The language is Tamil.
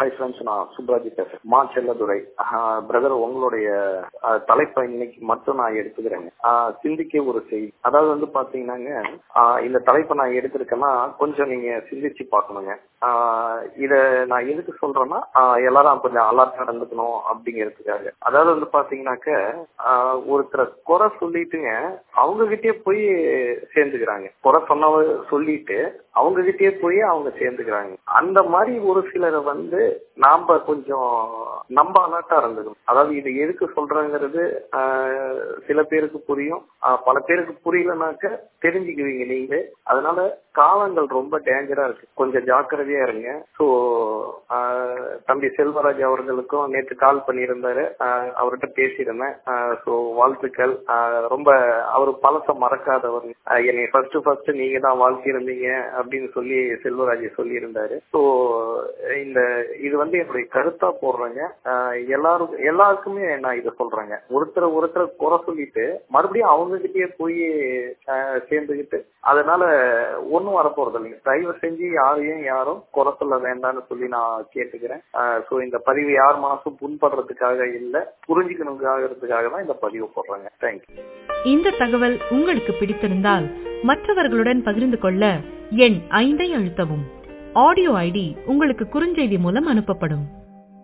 ஹை ஃப்ரெண்ட்ஸ் நான் சுப்ராஜி பேசுறேன் மா செல்லதுரை பிரதர் உங்களுடைய அஹ், தலைப்பை இன்னைக்கு மட்டும் நான் எடுத்துக்கிறேங்க அஹ், சிந்திக்க ஒரு செய்தி அதாவது வந்து பாத்தீங்கன்னாங்க அஹ், இந்த தலைப்பை நான் எடுத்திருக்கேன்னா கொஞ்சம் நீங்க சிந்திச்சு பார்க்கணுங்க அஹ், இத நான் எதுக்கு சொல்றேன்னா அஹ், எல்லாரும் கொஞ்சம் அலர்ட் நடந்துக்கணும் அப்படிங்கிறதுக்காக அதாவது வந்து பாத்தீங்கன்னாக்க அஹ், ஒருத்தரை குறை சொல்லிட்டுங்க அவங்க கிட்டயே போய் சேர்ந்துக்கிறாங்க குறை சொன்னவ சொல்லிட்டு அவங்க கிட்டயே போய் அவங்க சேர்ந்துக்கிறாங்க அந்த மாதிரி ஒரு சிலரை வந்து நாம கொஞ்சம் நம்ப அலர்ட்டா இருந்துக்கணும் அதாவது இது எதுக்கு சொல்றேங்கிறது ஆஹ், சில பேருக்கு புரியும் ஆஹ், பல பேருக்கு புரியலனாக்க தெரிஞ்சுக்குவீங்க நீங்க அதனால காலங்கள் ரொம்ப டேஞ்சரா இருக்கு கொஞ்சம் ஜாக்கிரதையா இருங்க ஸோ தம்பி செல்வராஜ் அவர்களுக்கும் நேற்று கால் பண்ணியிருந்தாரு ஆஹ், அவர்கிட்ட பேசியிருந்தேன் ஸோ வாழ்த்துக்கள் ஆஹ், ரொம்ப அவர் பழச மறக்காதவர் ஆஹ், என்னை ஃபர்ஸ்ட் ஃபர்ஸ்ட் நீங்க தான் வாழ்த்திருந்தீங்க அப்படின்னு சொல்லி செல்வராஜ் சொல்லியிருந்தாரு ஸோ இந்த இது வந்து என்னுடைய கருத்தா போடுறேங்க ஆஹ், எல்லாரும் எல்லாருக்குமே நான் இதை சொல்றேங்க ஒருத்தர் ஒருத்தர் குறை சொல்லிட்டு மறுபடியும் அவங்க கிட்டயே போய் ஆஹ், சேர்ந்துக்கிட்டு அதனால ஒன்றும் வரப்போறது இல்லைங்க தயவு செஞ்சு யாரையும் யாரும் குறை சொல்ல வேண்டாம்னு சொல்லி நான் கேட்டுக்கிறேன் ஸோ இந்த பதிவு யார் மனசும் புண்படுறதுக்காக இல்லை புரிஞ்சுக்கணுங்கிறதுக்காக தான் இந்த பதிவு போடுறேங்க தேங்க்யூ இந்த தகவல் உங்களுக்கு பிடித்திருந்தால் மற்றவர்களுடன் பகிர்ந்து கொள்ள எண் ஐந்தை அழுத்தவும் ஆடியோ ஐடி உங்களுக்கு குறுஞ்செய்தி மூலம் அனுப்பப்படும்